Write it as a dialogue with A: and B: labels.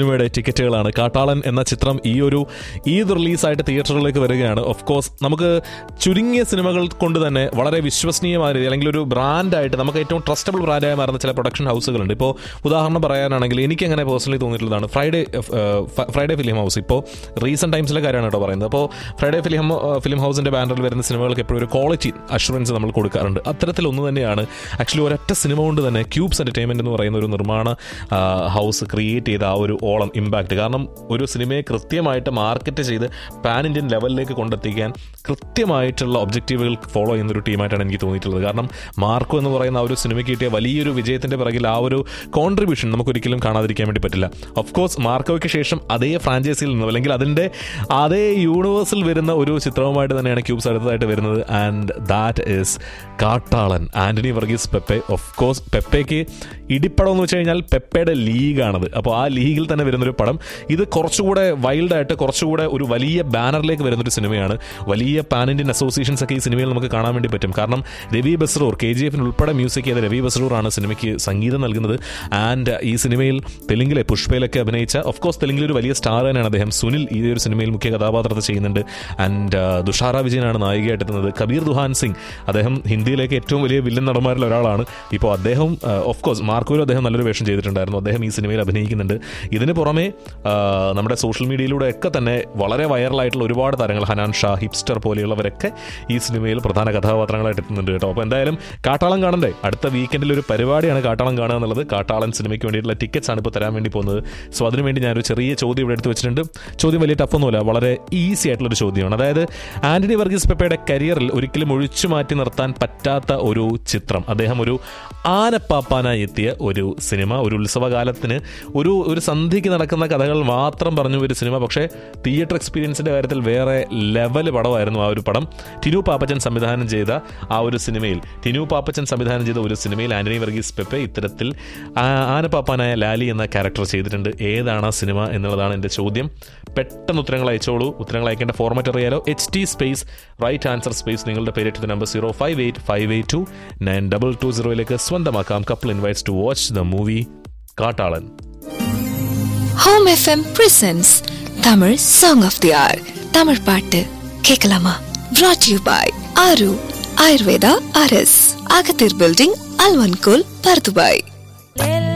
A: സിനിമയുടെ ടിക്കറ്റുകളാണ് കാട്ടാളൻ എന്ന ചിത്രം ഈ ഒരു ഈദ് റിലീസായിട്ട് തിയേറ്ററുകളിലേക്ക് വരികയാണ് ഓഫ് കോഴ്സ് നമുക്ക് ചുരുങ്ങിയ സിനിമകൾ കൊണ്ട് തന്നെ വളരെ വിശ്വസനീയമായ രീതി അല്ലെങ്കിൽ ഒരു ബ്രാൻഡായിട്ട് നമുക്ക് ഏറ്റവും ട്രസ്റ്റബിൾ ബ്രാൻഡായി മാറുന്ന ചില പ്രൊഡക്ഷൻ ഹൗസുകളുണ്ട് ഇപ്പോൾ ഉദാഹരണം പറയാനാണെങ്കിൽ എനിക്ക് അങ്ങനെ പേഴ്സണലി തോന്നിയിട്ടുള്ളതാണ് ഫ്രൈഡേ ഫ്രൈഡേ ഫിലിം ഹൗസ് ഇപ്പോൾ റീസെൻറ്റ് ടൈംസിലെ കാര്യമാണ് കേട്ടോ പറയുന്നത് അപ്പോൾ ഫ്രൈഡേ ഫിലിം ഫിലിം ഹൗസിൻ്റെ ബാനറിൽ വരുന്ന സിനിമകൾക്ക് എപ്പോഴും ഒരു ക്വാളിറ്റി അഷുറൻസ് നമ്മൾ കൊടുക്കാറുണ്ട് അത്തരത്തിലൊന്ന് തന്നെയാണ് ആക്ച്വലി ഒരൊറ്റ സിനിമ കൊണ്ട് തന്നെ ക്യൂബ്സ് എൻ്റർടൈൻമെൻറ്റ് എന്ന് പറയുന്ന ഒരു നിർമ്മാണ ആ, ഹൗസ് ക്രിയേറ്റ് ചെയ്ത ആ ഒരു ഓളം ഇമ്പാക്റ്റ് കാരണം ഒരു സിനിമയെ കൃത്യമായിട്ട് മാർക്കറ്റ് ചെയ്ത് പാൻ ഇന്ത്യൻ ലെവലിലേക്ക് കൊണ്ടെത്തിക്കാൻ കൃത്യമായിട്ടുള്ള ഒബ്ജക്റ്റീവുകൾ ഫോളോ ചെയ്യുന്ന ഒരു ടീമായിട്ടാണ് എനിക്ക് തോന്നിയിട്ടുള്ളത് കാരണം മാർക്കോ എന്ന് പറയുന്ന ആ ഒരു സിനിമയ്ക്ക് കിട്ടിയ വലിയൊരു വിജയത്തിൻ്റെ പിറകിൽ ആ ഒരു കോൺട്രിബ്യൂഷൻ നമുക്കൊരിക്കലും കാണാതിരിക്കാൻ വേണ്ടി പറ്റില്ല ഓഫ് കോഴ്സ് മാർക്കോയ്ക്ക് ശേഷം അതേ ഫ്രാഞ്ചൈസിയിൽ നിന്നും അല്ലെങ്കിൽ അതിൻ്റെ അതേ യൂണിവേഴ്സിൽ വരുന്ന ഒരു ചിത്രവുമായിട്ട് തന്നെയാണ് ക്യൂബ്സ് അടുത്തതായിട്ട് വരുന്നത് and that is Kattalan Antony Varghese Pepe of course പെപ്പയ്ക്ക് ഇടിപ്പടം എന്ന് വെച്ച് കഴിഞ്ഞാൽ പെപ്പയുടെ ലീഗാണത് അപ്പോൾ ആ ലീഗിൽ തന്നെ വരുന്നൊരു പടം ഇത് കുറച്ചുകൂടെ വൈൽഡായിട്ട് കുറച്ചുകൂടെ ഒരു വലിയ ബാനറിലേക്ക് വരുന്നൊരു സിനിമയാണ് വലിയ പാൻ ഇന്ത്യൻ അസോസിയേഷൻസ് ഒക്കെ ഈ സിനിമയിൽ നമുക്ക് കാണാൻ വേണ്ടി പറ്റും കാരണം രവി ബസ്രൂർ കെ ജി എഫിന് ഉൾപ്പെടെ മ്യൂസിക് ചെയ്ത രവി ബസ്രൂർ ആണ് സിനിമയ്ക്ക് സംഗീതം നൽകുന്നത് ആൻഡ് ഈ സിനിമയിൽ തെലുങ്കിലെ പുഷ്പയിലൊക്കെ അഭിനയിച്ച ഓഫ് കോഴ്സ് തെലുങ്കിലെ ഒരു വലിയ സ്റ്റാർ തന്നെയാണ് അദ്ദേഹം സുനിൽ ഈ ഒരു സിനിമയിൽ മുഖ്യ കഥാപാത്രത്തെ ചെയ്യുന്നുണ്ട് ആൻഡ് ദുഷാര വിജയനാണ് നായികയായിട്ട് എത്തുന്നത് കബീർ ദുഹാൻ സിംഗ് അദ്ദേഹം ഹിന്ദിയിലേക്ക് ഏറ്റവും വലിയ വില്ലൻ നടന്മാരിൽ ഒരാളാണ് ഇപ്പോൾ അദ്ദേഹം ഓഫ് കോഴ്സ് മാർക്കോയിൽ അദ്ദേഹം നല്ലൊരു വേഷം ചെയ്തിട്ടുണ്ടായിരുന്നു അദ്ദേഹം ഈ സിനിമയിൽ അഭിനയിക്കുന്നുണ്ട് ഇതിന് പുറമെ ആ, നമ്മുടെ സോഷ്യൽ മീഡിയയിലൂടെ ഒക്കെ തന്നെ വളരെ വൈറലായിട്ടുള്ള ഒരുപാട് താരങ്ങൾ ഹനാൻ ഷാ ഹിപ്സ്റ്റർ പോലെയുള്ളവരൊക്കെ ഈ സിനിമയിൽ പ്രധാന കഥാപാത്രങ്ങളായിട്ട് എത്തുന്നുണ്ട് കേട്ടോ അപ്പോൾ എന്തായാലും കാട്ടാളം കാണണ്ടേ അടുത്ത വീക്കെൻഡിൽ ഒരു പരിപാടിയാണ് കാട്ടാളം കാണുക എന്നുള്ളത് കാട്ടാളൻ സിനിമയ്ക്ക് വേണ്ടിയിട്ടുള്ള ടിക്കറ്റ്സ് ആണ് ഇപ്പോൾ തരാൻ വേണ്ടി പോകുന്നത് സോ അതിനുവേണ്ടി ഞാനൊരു ചെറിയ ചോദ്യം ഇവിടെ എടുത്ത് വെച്ചിട്ടുണ്ട് ചോദ്യം വലിയ ടഫൊന്നുമില്ല വളരെ ഈസി ആയിട്ടുള്ളൊരു ചോദ്യമാണ് അതായത് ആന്റണി വർഗീസ് പെപ്പയുടെ കരിയറിൽ ഒരിക്കലും ഒഴിച്ചു മാറ്റി നിർത്താൻ പറ്റാത്ത ഒരു ചിത്രം അദ്ദേഹം ഒരു ആനപ്പാപ്പാനായി എത്തിയ ഒരു സിനിമ ഒരു ഉത്സവകാലത്തിന് ഒരു ഒരു സന്ധ്യയ്ക്ക് നടക്കുന്ന കഥകൾ മാത്രം പറഞ്ഞു ഒരു സിനിമ പക്ഷേ തിയേറ്റർ എക്സ്പീരിയൻസിന്റെ കാര്യത്തിൽ വേറെ ലെവൽ പടമായിരുന്നു ആ ഒരു പടം ടിനു പാപ്പച്ചൻ സംവിധാനം ചെയ്ത ആ ഒരു സിനിമയിൽ ടിനു പാപ്പച്ചൻ സംവിധാനം ചെയ്ത ഒരു സിനിമയിൽ ആന്റണി വർഗീസ് പെപ്പെ ഇത്തരത്തിൽ ആ- ആനപ്പാപ്പാനായ ലാലി എന്ന ക്യാരക്ടർ ചെയ്തിട്ടുണ്ട് ഏതാണ് ആ സിനിമ എന്നുള്ളതാണ് എൻ്റെ ചോദ്യം പെട്ടെന്ന് ഉത്തരങ്ങൾ അയച്ചോളൂ ഉത്തരങ്ങൾ അയക്കേണ്ട ഫോർമാറ്റ് അറിയാലോ H T space right answer space നിങ്ങളുടെ പേരിട്ട് number zero five eight five eight two nine double two സീറോയിലേക്ക് സ്വന്തമാക്കാം couple invites to watch the movie Kattalan
B: home FM presents Tamil song of the R Tamil பாட்டு கேட்கலாமா brought யூ பாய் ஆரு Ayurveda RS அகத்தீர் building அல்வன்கோல் Bur Dubai